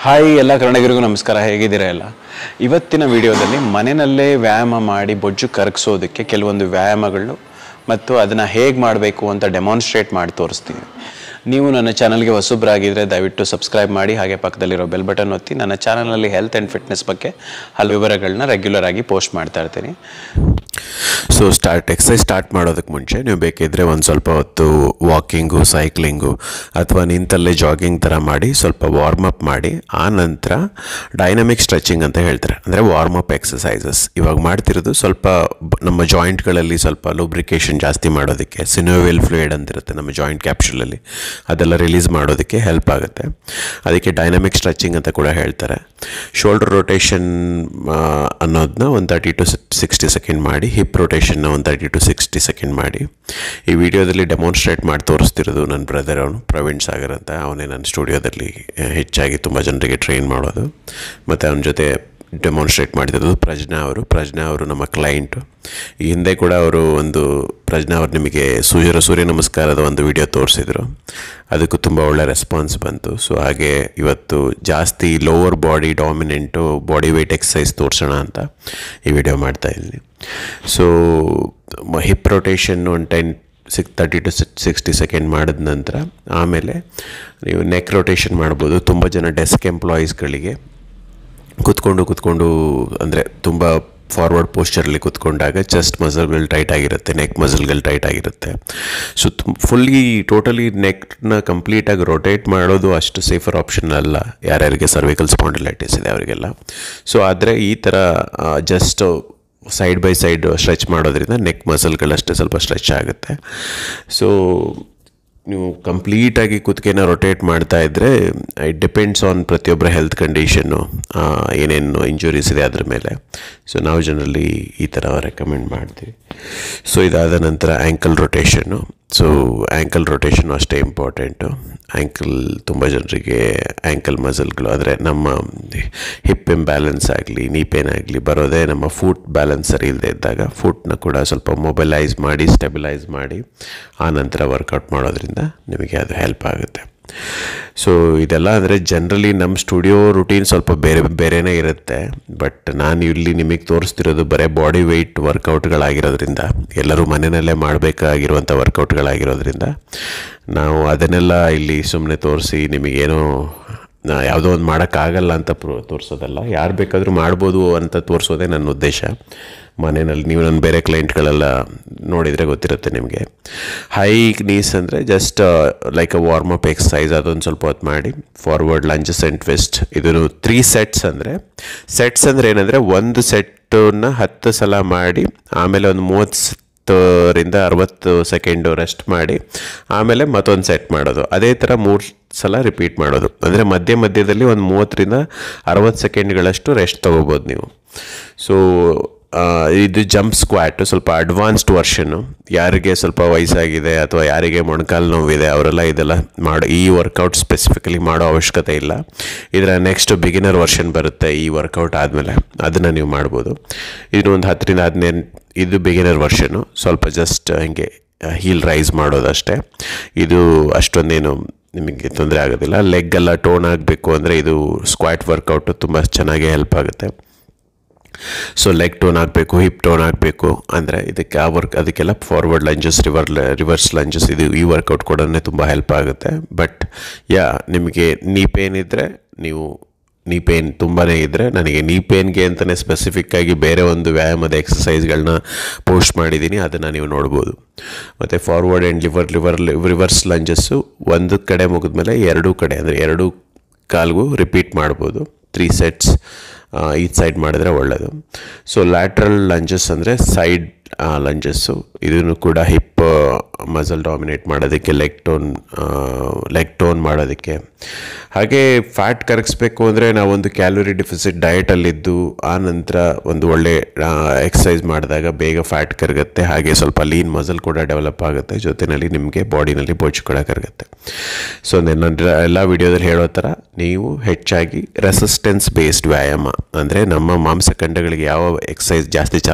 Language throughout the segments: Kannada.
ಹಾಯ್ ಎಲ್ಲ ಕನ್ನಡಿಗರಿಗೂ ನಮಸ್ಕಾರ ಹೇಗಿದ್ದೀರಾ ಎಲ್ಲ ಇವತ್ತಿನ ವಿಡಿಯೋದಲ್ಲಿ ಮನೆಯಲ್ಲೇ ವ್ಯಾಯಾಮ ಮಾಡಿ ಬೊಜ್ಜು ಕರಗಿಸೋದಕ್ಕೆ ಕೆಲವೊಂದು ವ್ಯಾಯಾಮಗಳು ಮತ್ತು ಅದನ್ನು ಹೇಗೆ ಮಾಡಬೇಕು ಅಂತ ಡೆಮಾನ್ಸ್ಟ್ರೇಟ್ ಮಾಡಿ ತೋರಿಸ್ತೀನಿ ನೀವು ನನ್ನ ಚಾನಲ್ಗೆ ಹೊಸಬ್ರಾಗಿದ್ದರೆ ದಯವಿಟ್ಟು ಸಬ್ಸ್ಕ್ರೈಬ್ ಮಾಡಿ ಹಾಗೆ ಪಕ್ಕದಲ್ಲಿರೋ ಬೆಲ್ ಬಟನ್ ಒತ್ತಿ ನನ್ನ ಚಾನಲಲ್ಲಿ ಹೆಲ್ತ್ ಆ್ಯಂಡ್ ಫಿಟ್ನೆಸ್ ಬಗ್ಗೆ ಹಲವು ವಿವರಗಳನ್ನ ರೆಗ್ಯುಲರ್ ಆಗಿ ಪೋಸ್ಟ್ ಮಾಡ್ತಾ ಇರ್ತೀನಿ ಸೊ ಸ್ಟಾರ್ಟ್ ಎಕ್ಸಸೈಸ್ ಸ್ಟಾರ್ಟ್ ಮಾಡೋದಕ್ಕೆ ಮುಂಚೆ ನೀವು ಬೇಕಿದ್ದರೆ ಒಂದು ಸ್ವಲ್ಪ ಹೊತ್ತು ವಾಕಿಂಗು ಸೈಕ್ಲಿಂಗು ಅಥವಾ ನಿಂತಲ್ಲೇ ಜಾಗಿಂಗ್ ಥರ ಮಾಡಿ ಸ್ವಲ್ಪ ವಾರ್ಮ್ ಅಪ್ ಮಾಡಿ ಆ ನಂತರ ಡೈನಮಿಕ್ ಸ್ಟ್ರೆಚಿಂಗ್ ಅಂತ ಹೇಳ್ತಾರೆ ಅಂದರೆ ವಾರ್ಮ್ ಅಪ್ ಎಕ್ಸಸೈಸಸ್ ಇವಾಗ ಮಾಡ್ತಿರೋದು ಸ್ವಲ್ಪ ಬ- ನಮ್ಮ ಜಾಯಿಂಟ್ಗಳಲ್ಲಿ ಸ್ವಲ್ಪ ಲೂಬ್ರಿಕೇಷನ್ ಜಾಸ್ತಿ ಮಾಡೋದಕ್ಕೆ ಸಿನೋವೆಲ್ ಫ್ಲೂಯಿಡ್ ಅಂತಿರುತ್ತೆ ನಮ್ಮ ಜಾಯಿಂಟ್ ಕ್ಯಾಪ್ಸುಲಲ್ಲಿ ಅದೆಲ್ಲ ರಿಲೀಸ್ ಮಾಡೋದಕ್ಕೆ ಹೆಲ್ಪ್ ಆಗುತ್ತೆ ಅದಕ್ಕೆ ಡೈನಮಿಕ್ ಸ್ಟ್ರೆಚಿಂಗ್ ಅಂತ ಕೂಡ ಹೇಳ್ತಾರೆ ಶೋಲ್ಡರ್ ರೊಟೇಷನ್ ಅನ್ನೋದನ್ನ ಒಂದು ತರ್ಟಿ ಟು ಸಿಕ್ಸ್ಟಿ ಸೆಕೆಂಡ್ ಮಾಡಿ ಹಿಪ್ ರೊಟೇಷನ್ನ ಒಂದು ತರ್ಟಿ ಟು ಸಿಕ್ಸ್ಟಿ ಸೆಕೆಂಡ್ ಮಾಡಿ ಈ ವಿಡಿಯೋದಲ್ಲಿ ಡೆಮಾನ್ಸ್ಟ್ರೇಟ್ ಮಾಡಿ ತೋರಿಸ್ತಿರೋದು ನನ್ನ ಬ್ರದರ್ ಅವನು ಪ್ರವೀಣ್ ಸಾಗರ್ ಅಂತ ಅವನೇ ನನ್ನ ಸ್ಟುಡಿಯೋದಲ್ಲಿ ಆ, ಹೆಚ್ಚಾಗಿ ತುಂಬ ಜನರಿಗೆ ಟ್ರೈನ್ ಮಾಡೋದು ಮತ್ತು ಅವನ ಜೊತೆ ಡೆಮಾನ್ಸ್ಟ್ರೇಟ್ ಮಾಡ್ತಿರೋದು ಪ್ರಜ್ಞಾ ಅವರು ಪ್ರಜ್ಞಾ ಅವರು ನಮ್ಮ ಕ್ಲೈಂಟು ಈ ಹಿಂದೆ ಕೂಡ ಅವರು ಒಂದು ಪ್ರಜ್ಞಾ ಅವರು ನಿಮಗೆ ಸೂರ್ಯ ಸೂರ್ಯ ನಮಸ್ಕಾರದ ಒಂದು ವಿಡಿಯೋ ತೋರಿಸಿದ್ರು ಅದಕ್ಕೂ ತುಂಬ ಒಳ್ಳೆ ರೆಸ್ಪಾನ್ಸ್ ಬಂತು ಸೊ ಹಾಗೆ ಇವತ್ತು ಜಾಸ್ತಿ lower body dominant body weight exercise ತೋರಿಸೋಣ ಅಂತ ಈ ವಿಡಿಯೋ ಮಾಡ್ತಾ ಇದ್ದೀನಿ ಸೊ ಹಿಪ್ ರೊಟೇಷನ್ ಒಂದು ten six thirty to sixty second ಮಾಡಿದ ನಂತರ ಆಮೇಲೆ ನೀವು ನೆಕ್ ರೊಟೇಷನ್ ಮಾಡ್ಬೋದು ತುಂಬ ಜನ ಡೆಸ್ಕ್ ಎಂಪ್ಲಾಯೀಸ್ಗಳಿಗೆ ಕೂತ್ಕೊಂಡು ಕೂತ್ಕೊಂಡು ಅಂದರೆ ತುಂಬ ಫಾರ್ವರ್ಡ್ ಪೋಸ್ಚರಲ್ಲಿ ಕೂತ್ಕೊಂಡಾಗ ಚೆಸ್ಟ್ ಮಸಲ್ಗಳು ಟೈಟ್ ಆಗಿರುತ್ತೆ ನೆಕ್ ಮಸಲ್ಗಳು ಟೈಟ್ ಆಗಿರುತ್ತೆ ಸೊ ಫುಲ್ಲಿ ಟೋಟಲಿ ನೆಕ್ನ ಕಂಪ್ಲೀಟಾಗಿ ರೊಟೇಟ್ ಮಾಡೋದು ಅಷ್ಟು ಸೇಫರ್ ಆಪ್ಷನ್ ಅಲ್ಲ ಯಾರ್ಯಾರಿಗೆ ಸರ್ವಿಕಲ್ ಸ್ಪಾಂಡಿಲೈಟಿಸ್ ಇದೆ ಅವರಿಗೆಲ್ಲ ಸೊ ಆದರೆ ಈ ಥರ just side by side stretch ಮಾಡೋದ್ರಿಂದ ನೆಕ್ ಮಸಲ್ಗಳಷ್ಟೇ ಸ್ವಲ್ಪ ಸ್ಟ್ರೆಚ್ ಆಗುತ್ತೆ ಸೊ ನೀವು ಕಂಪ್ಲೀಟಾಗಿ ಕುತ್ತಿಗೆನ ರೊಟೇಟ್ ಮಾಡ್ತಾ ಇದ್ದರೆ ಇಟ್ ಡಿಪೆಂಡ್ಸ್ ಆನ್ ಪ್ರತಿಯೊಬ್ಬರ ಹೆಲ್ತ್ ಕಂಡೀಷನ್ನು ಏನೇನು ಇಂಜುರೀಸ್ ಇದೆ ಅದ್ರ ಮೇಲೆ ಸೊ ನಾವು ಜನರಲಿ ಈ ಥರ ರೆಕಮೆಂಡ್ ಮಾಡ್ತೀವಿ ಸೊ ಇದಾದ ನಂತರ ಆ್ಯಂಕಲ್ ರೊಟೇಷನ್ನು ಸೊ ಆ್ಯಂಕಲ್ ರೊಟೇಷನ್ನು ಅಷ್ಟೇ ಇಂಪಾರ್ಟೆಂಟು ಆ್ಯಂಕಲ್ ತುಂಬ ಜನರಿಗೆ ಆ್ಯಂಕಲ್ ಮಸಲ್ಗಳು ಆದರೆ ನಮ್ಮ ಹಿಪ್ ಇಂಬ್ಯಾಲೆನ್ಸ್ ಆಗಲಿ ನೀ ಪೇನ್ ಆಗಲಿ ಬರೋದೇ ನಮ್ಮ ಫುಟ್ ಬ್ಯಾಲೆನ್ಸ್ ಸರಿ ಇಲ್ಲದೆ ಇದ್ದಾಗ ಫುಟ್ನ ಕೂಡ ಸ್ವಲ್ಪ ಮೊಬೈಲೈಸ್ ಮಾಡಿ ಸ್ಟೆಬಿಲೈಸ್ ಮಾಡಿ ಆ ನಂತರ ವರ್ಕೌಟ್ ಮಾಡೋದ್ರಿಂದ ನಿಮಗೆ ಅದು ಹೆಲ್ಪ್ ಆಗುತ್ತೆ ಸೊ ಇದೆಲ್ಲ ಅಂದರೆ ಜನ್ರಲಿ ನಮ್ಮ ಸ್ಟುಡಿಯೋ ರುಟೀನ್ ಸ್ವಲ್ಪ ಬೇರೆ ಬೇರೆನೇ ಇರುತ್ತೆ ಬಟ್ ನಾನು ಇಲ್ಲಿ ನಿಮಗೆ ತೋರಿಸ್ತಿರೋದು ಬರೀ ಬಾಡಿ ವೆಯ್ಟ್ ವರ್ಕೌಟ್ಗಳಾಗಿರೋದ್ರಿಂದ ಎಲ್ಲರೂ ಮನೆಯಲ್ಲೇ ಮಾಡಬೇಕಾಗಿರುವಂಥ ವರ್ಕೌಟ್ಗಳಾಗಿರೋದ್ರಿಂದ ನಾವು ಅದನ್ನೆಲ್ಲ ಇಲ್ಲಿ ಸುಮ್ಮನೆ ತೋರಿಸಿ ನಿಮಗೇನೋ ನಾ ಯಾವುದೋ ಒಂದು ಮಾಡೋಕ್ಕಾಗಲ್ಲ ಅಂತ ಪ್ರೋ ತೋರಿಸೋದಲ್ಲ ಯಾರು ಬೇಕಾದರೂ ಮಾಡ್ಬೋದು ಅಂತ ತೋರಿಸೋದೇ ನನ್ನ ಉದ್ದೇಶ ಮನೆಯಲ್ಲಿ ನೀವು ನನ್ನ ಬೇರೆ ಕ್ಲೈಂಟ್ಗಳೆಲ್ಲ ನೋಡಿದರೆ ಗೊತ್ತಿರುತ್ತೆ ನಿಮಗೆ ಹೈ ನೀಸ್ ಅಂದರೆ just like uh warm up exercise ಅದೊಂದು ಸ್ವಲ್ಪ ಹೊತ್ತು ಮಾಡಿ ಫಾರ್ವರ್ಡ್ ಲಂಚಸ್ ಆ್ಯಂಡ್ ಟ್ವಿಸ್ಟ್ ಇದನ್ನು ತ್ರೀ ಸೆಟ್ಸ್ ಅಂದರೆ ಸೆಟ್ಸ್ ಅಂದರೆ ಏನಂದರೆ ಒಂದು ಸೆಟ್ಟನ್ನ ಹತ್ತು ಸಲ ಮಾಡಿ ಆಮೇಲೆ ಒಂದು ಮೂವತ್ತು ರಿಂದ ಅರವತ್ತು ಸೆಕೆಂಡು ರೆಸ್ಟ್ ಮಾಡಿ ಆಮೇಲೆ ಮತ್ತೊಂದು ಸೆಟ್ ಮಾಡೋದು ಅದೇ ಥರ ಮೂರು ಸಲ ರಿಪೀಟ್ ಮಾಡೋದು ಅಂದರೆ ಮಧ್ಯ ಮಧ್ಯದಲ್ಲಿ ಒಂದು ಮೂವತ್ತರಿಂದ ಅರವತ್ತು ಸೆಕೆಂಡ್ಗಳಷ್ಟು ರೆಸ್ಟ್ ತೊಗೋಬೋದು ನೀವು ಸೊ ಇದು ಜಂಪ್ ಸ್ಕ್ವಾಟು ಸ್ವಲ್ಪ ಅಡ್ವಾನ್ಸ್ಡ್ ವರ್ಷನ್ನು ಯಾರಿಗೆ ಸ್ವಲ್ಪ ವಯಸ್ಸಾಗಿದೆ ಅಥವಾ ಯಾರಿಗೆ ಮೊಣಕಾಲು ನೋವಿದೆ ಅವರೆಲ್ಲ ಇದೆಲ್ಲ ಮಾಡೋ ಈ ವರ್ಕೌಟ್ ಸ್ಪೆಸಿಫಿಕಲಿ ಮಾಡೋ ಅವಶ್ಯಕತೆ ಇಲ್ಲ ಇದರ ನೆಕ್ಸ್ಟ್ ಬಿಗಿನರ್ ವರ್ಷನ್ ಬರುತ್ತೆ ಈ ವರ್ಕೌಟ್ ಆದಮೇಲೆ ಅದನ್ನು ನೀವು ಮಾಡ್ಬೋದು ಇದನ್ನು ಒಂದು ಹತ್ತರಿಂದ ಹದಿನೈದು ಇದು ಬಿಗಿನರ್ ವರ್ಷನ್ನು ಸ್ವಲ್ಪ ಜಸ್ಟ್ ಹಿಂಗೆ ಹೀಲ್ ರೈಸ್ ಮಾಡೋದಷ್ಟೇ ಇದು ಅಷ್ಟೊಂದೇನು ನಿಮಗೆ ತೊಂದರೆ ಆಗೋದಿಲ್ಲ ಲೆಗ್ ಎಲ್ಲ ಟೋನ್ ಆಗಬೇಕು ಅಂದರೆ ಇದು ಸ್ಕ್ವಾಟ್ ವರ್ಕೌಟು ತುಂಬ ಚೆನ್ನಾಗಿ ಹೆಲ್ಪ್ ಆಗುತ್ತೆ ಸೊ ಲೆಗ್ ಟೋನ್ ಆಗಬೇಕು ಹಿಪ್ ಟೋನ್ ಆಗಬೇಕು ಅಂದರೆ ಇದಕ್ಕೆ ಆ ವರ್ಕ್ ಅದಕ್ಕೆಲ್ಲ forward lunges river reverse lunges ಇದು ಈ ವರ್ಕೌಟ್ ಕೂಡ ತುಂಬ ಹೆಲ್ಪ್ ಆಗುತ್ತೆ ಬಟ್ ಯಾ ನಿಮಗೆ ನೀ ಪೇನ್ ಇದ್ದರೆ ನೀವು ನೀ ಪೇನ್ ತುಂಬಾ ಇದ್ದರೆ ನನಗೆ ನೀ ಪೇನ್ಗೆ ಅಂತಲೇ ಸ್ಪೆಸಿಫಿಕ್ಕಾಗಿ ಬೇರೆ ಒಂದು ವ್ಯಾಯಾಮದ ಎಕ್ಸಸೈಸ್ಗಳನ್ನ ಪೋಸ್ಟ್ ಮಾಡಿದ್ದೀನಿ ಅದನ್ನು ನೀವು ನೋಡ್ಬೋದು ಮತ್ತು forward and liver liver reverse lunges ಒಂದು ಕಡೆ ಮುಗಿದ್ಮೇಲೆ ಎರಡೂ ಕಡೆ ಅಂದರೆ ಎರಡೂ ಕಾಲ್ಗೂ ರಿಪೀಟ್ ಮಾಡ್ಬೋದು ತ್ರೀ ಸೆಟ್ಸ್ ಈಚ್ ಸೈಡ್ ಮಾಡಿದ್ರೆ ಒಳ್ಳೆಯದು ಸೊ ಲ್ಯಾಟ್ರಲ್ ಲಂಜಸ್ ಅಂದರೆ ಸೈಡ್ ಲಂಜಸ್ಸು ಇದನ್ನು ಕೂಡ ಹಿಪ್ ಮಸಲ್ ಡಾಮಿನೇಟ್ ಮಾಡೋದಕ್ಕೆ ಲೆಗ್ ಟೋನ್ ಲೆಗ್ ಟೋನ್ ಮಾಡೋದಕ್ಕೆ ಹಾಗೆ ಫ್ಯಾಟ್ ಕರಗಿಸ್ಬೇಕು ಅಂದರೆ ನಾವೊಂದು ಕ್ಯಾಲೋರಿ ಡಿಫಿಸಿಟ್ ಡಯಟಲ್ಲಿದ್ದು ಆ ನಂತರ ಒಂದು ಒಳ್ಳೆ ಎಕ್ಸಸೈಸ್ ಮಾಡಿದಾಗ ಬೇಗ ಫ್ಯಾಟ್ ಕರಗುತ್ತೆ ಹಾಗೆ ಸ್ವಲ್ಪ ಲೀನ್ ಮಸಲ್ ಕೂಡ ಡೆವಲಪ್ ಆಗುತ್ತೆ ಜೊತೆಯಲ್ಲಿ ನಿಮಗೆ ಬಾಡಿನಲ್ಲಿ ಬೊಜ್ಜು ಕೂಡ ಕರಗುತ್ತೆ ಸೊ ನನ್ನ ಎಲ್ಲ ವಿಡಿಯೋದಲ್ಲಿ ಹೇಳೋ ಥರ ನೀವು ಹೆಚ್ಚಾಗಿ ರೆಸಿಸ್ಟೆನ್ಸ್ ಬೇಸ್ಡ್ ವ್ಯಾಯಾಮ ಅಂದರೆ ನಮ್ಮ ಮಾಂಸಖಂಡಗಳಿಗೆ ಯಾವ ಎಕ್ಸಸೈಸ್ ಜಾಸ್ತಿ ಚಾಲೆಂಜ್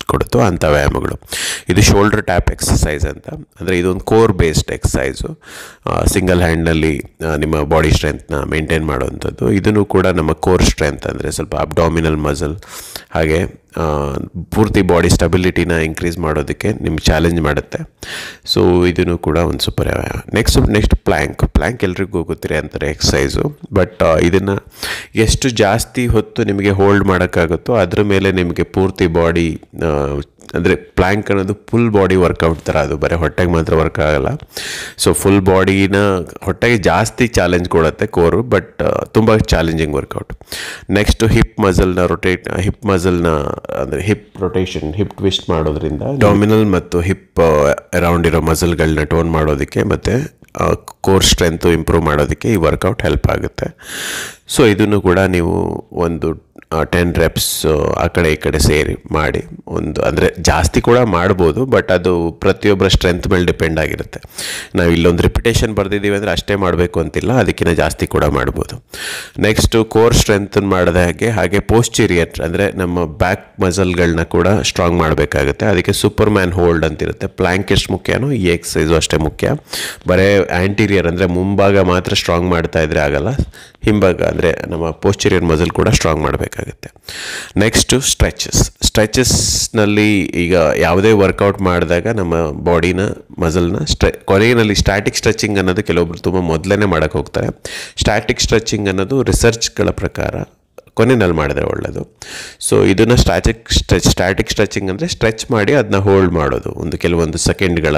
ಕೊಡುತ್ತೋ ಅಂಥ ವ್ಯಾಯಾಮಗಳು ಇದು ಶೋಲ್ಡರ್ ಟ್ಯಾಪ್ ಎಕ್ಸಸೈಸ್ ಅಂತ ಅಂದರೆ ಇದೊಂದು ಕೋರ್ ಬೇಸ್ಡ್ ಎಕ್ಸಸೈಸು ಸಿಂಗಲ್ ಹ್ಯಾಂಡ್ನಲ್ಲಿ ನಿಮ್ಮ ಬಾಡಿ ಸ್ಟ್ರೆಂತ್ನ ಮೇಂಟೈನ್ ಮಾಡುವಂಥದ್ದು ಇದನ್ನು ಕೂಡ ನಮ್ಮ ಕೋರ್ ಸ್ಟ್ರೆಂತ್ ಅಂದರೆ ಸ್ವಲ್ಪ ಅಬ್ಡಾಮಿನಲ್ ಮಸಲ್ ಹಾಗೆ ಆ, ಪೂರ್ತಿ ಬಾಡಿ ಸ್ಟೆಬಿಲಿಟಿನ ಇನ್ಕ್ರೀಸ್ ಮಾಡೋದಕ್ಕೆ ನಿಮ್ಗೆ ಚಾಲೆಂಜ್ ಮಾಡುತ್ತೆ ಸೊ ಇದನ್ನು ಕೂಡ ಒಂದು super next next plank plank ಎಲ್ರಿಗೂ ಗೊತ್ತಿರೋ ಅಂತಾರೆ ಎಕ್ಸಸೈಸು ಬಟ್ ಇದನ್ನು ಎಷ್ಟು ಜಾಸ್ತಿ ಹೊತ್ತು ನಿಮಗೆ ಹೋಲ್ಡ್ ಮಾಡೋಕ್ಕಾಗುತ್ತೋ ಅದ್ರ ಮೇಲೆ ನಿಮಗೆ ಪೂರ್ತಿ ಬಾಡಿ ಅಂದರೆ ಪ್ಲ್ಯಾಂಕ್ ಅನ್ನೋದು ಫುಲ್ ಬಾಡಿ ವರ್ಕೌಟ್ ಥರ ಅದು ಬರೀ ಹೊಟ್ಟೆಗೆ ಮಾತ್ರ ವರ್ಕ್ ಆಗಲ್ಲ ಸೊ ಫುಲ್ ಬಾಡಿನ ಹೊಟ್ಟೆಗೆ ಜಾಸ್ತಿ ಚಾಲೆಂಜ್ ಕೊಡುತ್ತೆ ಕೋರು ಬಟ್ ತುಂಬ ಚಾಲೆಂಜಿಂಗ್ ವರ್ಕೌಟ್ ನೆಕ್ಸ್ಟ್ ಹಿಪ್ ಮಸಲ್ನ ರೊಟೇಟ್ ಹಿಪ್ ಮಸಲ್ನ ಅಂದರೆ ಹಿಪ್ ರೊಟೇಷನ್ ಹಿಪ್ ಟ್ವಿಸ್ಟ್ ಮಾಡೋದ್ರಿಂದ ಡಾಮಿನಲ್ ಮತ್ತು ಹಿಪ್ ಅರೌಂಡ್ ಇರೋ ಮಸಲ್ಗಳನ್ನ ಟೋನ್ ಮಾಡೋದಕ್ಕೆ ಮತ್ತು ಕೋರ್ ಸ್ಟ್ರೆಂತು ಇಂಪ್ರೂವ್ ಮಾಡೋದಕ್ಕೆ ಈ ವರ್ಕೌಟ್ ಹೆಲ್ಪ್ ಆಗುತ್ತೆ ಸೊ ಇದನ್ನು ಕೂಡ ನೀವು ಒಂದು ಟೆನ್ ರೆಪ್ಸ್ ಆ ಕಡೆ ಈ ಕಡೆ ಸೇರಿ ಮಾಡಿ ಒಂದು ಅಂದರೆ ಜಾಸ್ತಿ ಕೂಡ ಮಾಡ್ಬೋದು ಬಟ್ ಅದು ಪ್ರತಿಯೊಬ್ಬರ ಸ್ಟ್ರೆಂತ್ ಮೇಲೆ ಡಿಪೆಂಡ್ ಆಗಿರುತ್ತೆ ನಾವು ಇಲ್ಲೊಂದು ರಿಪಿಟೇಷನ್ ಬರ್ದಿದ್ದೀವಿ ಅಂದರೆ ಅಷ್ಟೇ ಮಾಡಬೇಕು ಅಂತಿಲ್ಲ ಅದಕ್ಕಿಂತ ಜಾಸ್ತಿ ಕೂಡ ಮಾಡ್ಬೋದು ನೆಕ್ಸ್ಟು ಕೋರ್ ಸ್ಟ್ರೆಂತನ್ ಮಾಡಿದ ಹಾಗೆ ಹಾಗೆ ಪೋಸ್ಚೀರಿಯರ್ ಅಂದರೆ ನಮ್ಮ ಬ್ಯಾಕ್ ಮಸಲ್ಗಳನ್ನ ಕೂಡ ಸ್ಟ್ರಾಂಗ್ ಮಾಡಬೇಕಾಗುತ್ತೆ ಅದಕ್ಕೆ ಸೂಪರ್ ಮ್ಯಾನ್ ಹೋಲ್ಡ್ ಅಂತಿರುತ್ತೆ ಪ್ಲ್ಯಾಂಕ್ ಎಷ್ಟು ಮುಖ್ಯನೋ ಈ ಎಕ್ಸಸೈಸು ಅಷ್ಟೇ ಮುಖ್ಯ ಬರೇ ಆ್ಯಂಟೀರಿಯರ್ ಅಂದರೆ ಮುಂಭಾಗ ಮಾತ್ರ ಸ್ಟ್ರಾಂಗ್ ಮಾಡ್ತಾ ಇದ್ರೆ ಆಗಲ್ಲ ಹಿಂಭಾಗ ಅಂದರೆ ನಮ್ಮ ಪೋಸ್ಚರಿಯರ್ ಮಸಲ್ ಕೂಡ ಸ್ಟ್ರಾಂಗ್ ಮಾಡಬೇಕಾಗುತ್ತೆ ನೆಕ್ಸ್ಟು ಸ್ಟ್ರೆಚಸ್ ಸ್ಟ್ರೆಚಸ್ನಲ್ಲಿ ಈಗ ಯಾವುದೇ ವರ್ಕೌಟ್ ಮಾಡಿದಾಗ ನಮ್ಮ ಬಾಡಿನ ಮಸಲ್ನ ಸ್ಟ್ರೆ ಕೊನೆಯಲ್ಲಿ ಸ್ಟ್ಯಾಟಿಕ್ ಸ್ಟ್ರೆಚಿಂಗ್ ಅನ್ನೋದು ಕೆಲವೊಬ್ರು ತುಂಬ ಮೊದಲೇ ಮಾಡೋಕ್ಕೆ ಹೋಗ್ತಾರೆ ಸ್ಟ್ಯಾಟಿಕ್ ಸ್ಟ್ರೆಚಿಂಗ್ ಅನ್ನೋದು ರಿಸರ್ಚ್ಗಳ ಪ್ರಕಾರ ಕೊನೆಯಲ್ಲಿ ಮಾಡಿದ್ರೆ ಒಳ್ಳೆಯದು ಸೊ ಇದನ್ನು ಸ್ಟ್ಯಾಟಿಕ್ ಸ್ಟ್ರೆಚ್ ಸ್ಟ್ಯಾಟಿಕ್ ಸ್ಟ್ರೆಚಿಂಗ್ ಅಂದರೆ ಸ್ಟ್ರೆಚ್ ಮಾಡಿ ಅದನ್ನ ಹೋಲ್ಡ್ ಮಾಡೋದು ಒಂದು ಕೆಲವೊಂದು ಸೆಕೆಂಡ್ಗಳ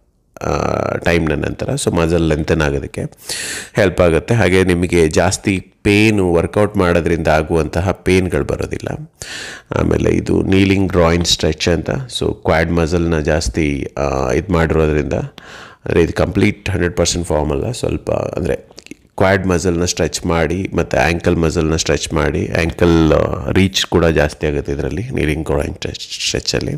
ಟೈಮ್ನ ನಂತರ ಸೊ ಮಜಲ್ ಲೆಂತನ್ ಆಗೋದಕ್ಕೆ ಹೆಲ್ಪ್ ಆಗುತ್ತೆ ಹಾಗೆ ನಿಮಗೆ ಜಾಸ್ತಿ ಪೇನು ವರ್ಕೌಟ್ ಮಾಡೋದ್ರಿಂದ ಆಗುವಂತಹ ಪೇನ್ಗಳು ಬರೋದಿಲ್ಲ ಆಮೇಲೆ ಇದು ನೀಲಿಂಗ್ ಡ್ರಾಯಿಂಗ್ ಸ್ಟ್ರೆಚ್ ಅಂತ ಸೊ ಕ್ವಾಡ್ ಮಸಲ್ನ ಜಾಸ್ತಿ ಇದು ಮಾಡಿರೋದ್ರಿಂದ ಅಂದರೆ ಇದು ಕಂಪ್ಲೀಟ್ ಹಂಡ್ರೆಡ್ ಪರ್ಸೆಂಟ್ ಫಾರ್ಮ್ ಅಲ್ಲ ಸ್ವಲ್ಪ ಅಂದರೆ ಕ್ವಾಡ್ ಮಸಲ್ನ ಸ್ಟ್ರೆಚ್ ಮಾಡಿ ಮತ್ತು ಆ್ಯಂಕಲ್ ಮಸಲ್ನ ಸ್ಟ್ರೆಚ್ ಮಾಡಿ ಆ್ಯಂಕಲ್ ರೀಚ್ ಕೂಡ ಜಾಸ್ತಿ ಆಗುತ್ತೆ ಇದರಲ್ಲಿ ನೀರಿಂಗ್ ಡ್ರಾಯಿಂಗ್ ಸ್ಟ್ರೆಚಲ್ಲಿ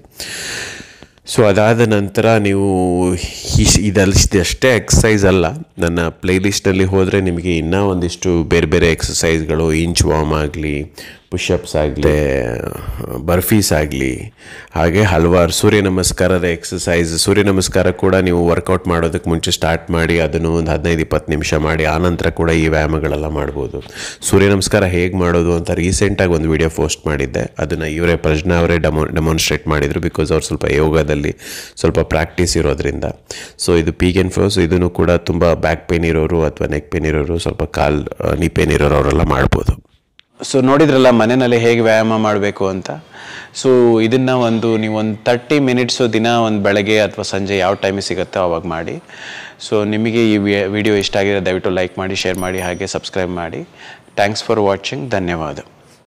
ಸೊ ಅದಾದ ನಂತರ ನೀವು ಇಶ್- ಇದಲ್ ಇದಷ್ಟೇ ಎಕ್ಸಸೈಸ್ ಅಲ್ಲ ನನ್ನ ಪ್ಲೇಲಿಸ್ಟಲ್ಲಿ ಹೋದರೆ ನಿಮಗೆ ಇನ್ನೂ ಒಂದಿಷ್ಟು ಬೇರೆ ಬೇರೆ ಎಕ್ಸಸೈಸ್ಗಳು ಇಂಚ್ ವಾರ್ಮ್ ಆಗಲಿ ಪುಷಪ್ಸ್ ಆಗಲಿ ಬರ್ಫೀಸ್ ಆಗಲಿ ಹಾಗೆ ಹಲವಾರು ಸೂರ್ಯ ನಮಸ್ಕಾರದ ಎಕ್ಸಸೈಸ್ ಸೂರ್ಯ ನಮಸ್ಕಾರ ಕೂಡ ನೀವು ವರ್ಕೌಟ್ ಮಾಡೋದಕ್ಕೆ ಮುಂಚೆ ಸ್ಟಾರ್ಟ್ ಮಾಡಿ ಅದನ್ನು ಒಂದು ಹದಿನೈದು ಇಪ್ಪತ್ತು ನಿಮಿಷ ಮಾಡಿ ಆನಂತರ ಕೂಡ ಈ ವ್ಯಾಯಾಮಗಳೆಲ್ಲ ಮಾಡ್ಬೋದು ಸೂರ್ಯ ನಮಸ್ಕಾರ ಹೇಗೆ ಮಾಡೋದು ಅಂತ ರೀಸೆಂಟಾಗಿ ಒಂದು ವಿಡಿಯೋ ಪೋಸ್ಟ್ ಮಾಡಿದ್ದೆ ಅದನ್ನು ಇವರೇ ಪ್ರಜ್ಞಾ ಅವರೇ ಡೆಮೋ ಡೆಮಾನ್ಸ್ಟ್ರೇಟ್ ಮಾಡಿದರು ಬಿಕಾಸ್ ಅವ್ರು ಸ್ವಲ್ಪ ಯೋಗದಲ್ಲಿ ಸ್ವಲ್ಪ ಪ್ರಾಕ್ಟೀಸ್ ಇರೋದ್ರಿಂದ ಸೊ ಇದು ಪೀಕ್ ಆ್ಯಂಡ್ ಫೋಸ್ ಇದನ್ನು ಕೂಡ ತುಂಬ ಬ್ಯಾಕ್ ಪೇನ್ ಇರೋರು ಅಥವಾ ನೆಕ್ ಪೇನ್ ಇರೋರು ಸ್ವಲ್ಪ ಕಾಲ್ ನೀ ಪೇನ್ ಇರೋರು ಅವರೆಲ್ಲ ಮಾಡ್ಬೋದು ಸೊ ನೋಡಿದ್ರಲ್ಲ ಮನೆಯಲ್ಲಿ ಹೇಗೆ ವ್ಯಾಯಾಮ ಮಾಡಬೇಕು ಅಂತ ಸೊ ಇದನ್ನು ಒಂದು ನೀವು ಒಂದು ತರ್ಟಿ ಮಿನಿಟ್ಸು ದಿನ ಒಂದು ಬೆಳಗ್ಗೆ ಅಥವಾ ಸಂಜೆ ಯಾವ ಟೈಮಿಗೆ ಸಿಗುತ್ತೋ ಅವಾಗ ಮಾಡಿ ಸೊ ನಿಮಗೆ ಈ ವಿಡಿಯೋ ಇಷ್ಟ ಆಗಿರೋ ದಯವಿಟ್ಟು ಲೈಕ್ ಮಾಡಿ ಶೇರ್ ಮಾಡಿ ಹಾಗೆ ಸಬ್ಸ್ಕ್ರೈಬ್ ಮಾಡಿ ಥ್ಯಾಂಕ್ಸ್ ಫಾರ್ ವಾಚಿಂಗ್ ಧನ್ಯವಾದ